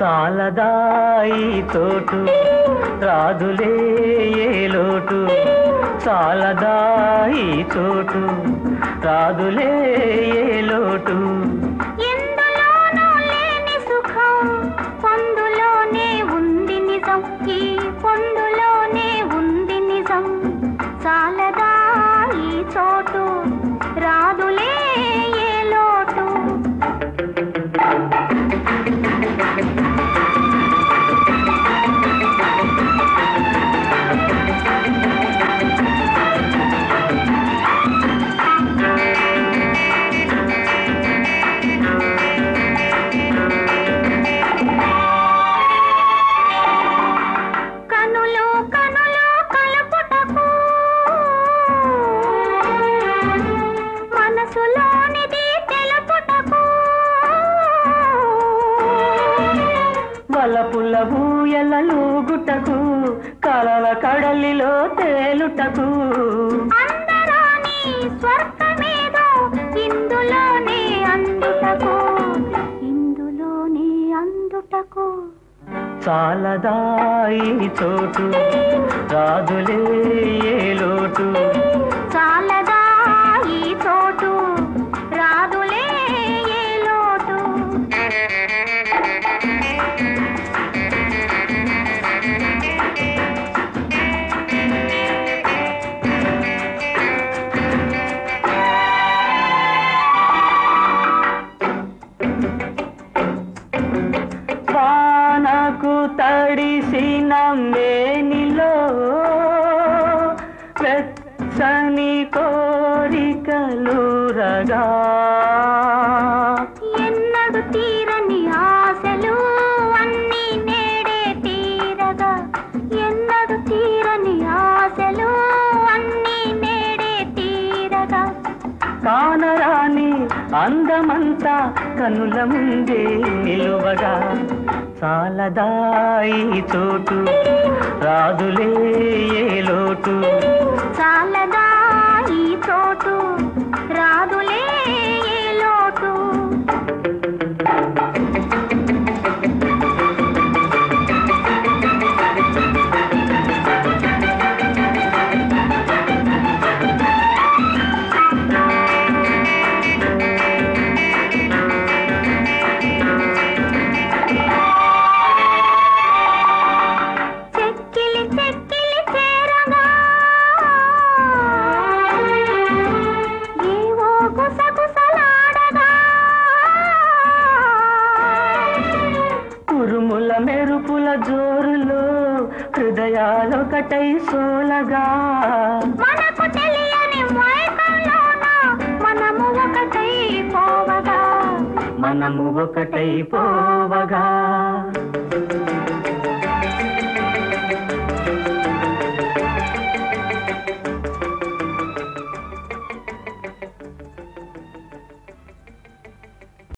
చాలదాయి తోటు రాదులే ఏ లోటు చాలదాయి తోటు రాదులే ఏ లోటు ఎందులోనూ లేని సుఖం పొందులోనే ఉంది నిజం ఈ పొందులోనే ఉంది నిజం చాలదా ఈ చోటు రాదులే ఏ లోటు కనులు కనులు కలుపుటకు మనసులోనిది తెలుపుటకు వలపుల ఊయలూగుటకు కలల కడలిలో తేలుటకు అందరాని స్వర్గమేదో ఇందులోనే అందుటకు ఇందులోనే అందుటకు చాలదాయి చోటు రాదులే ఏ లోటు చాలదా ఈ చోటు రాదులే ఏ లోటు వానకు తడిసిన మేనిలో వెచ్చని కోరికలురగా ఎన్నడు తీరని ఆశలు అన్నీ నేడే తీరగా ఎన్నడు తీరని ఆశలు అన్నీ నేడే తీరగా కానరాని అందమంతా కనుల ముందే నిలువగా చాలదాయి చోటు రాదులే ఏ లోటు చాలదా ఈ చోటు రాదులే ఏ లోటు చెక్కిలి చెక్కిలి చేరగా ఏవో గుసగుసలాడగా ఉరుముల మెరుపుల జోరులో హృదయాలొకటై సోలగా మనకు తెలియని మైకంలోన మనము ఒకటై పోవగా మనము ఒకటై పోవగా